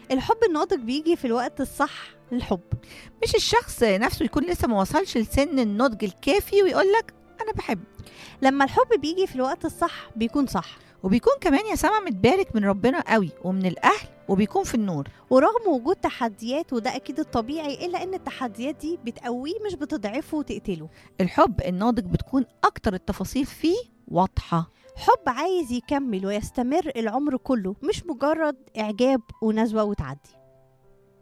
الحب الناضج بيجي في الوقت الصح للحب مش الشخص نفسه يكون لسه ما وصلش لسن النضج الكافي ويقول لك انا بحب لما الحب بيجي في الوقت الصح بيكون صح وبيكون كمان يا سما متبارك من ربنا قوي ومن الاهل وبيكون في النور ورغم وجود تحديات وده اكيد الطبيعي الا ان التحديات دي بتقويه مش بتضعفه وتقتله الحب الناضج بتكون اكتر التفاصيل فيه واضحه حب عايز يكمل ويستمر العمر كله مش مجرد اعجاب ونزوه وتعدي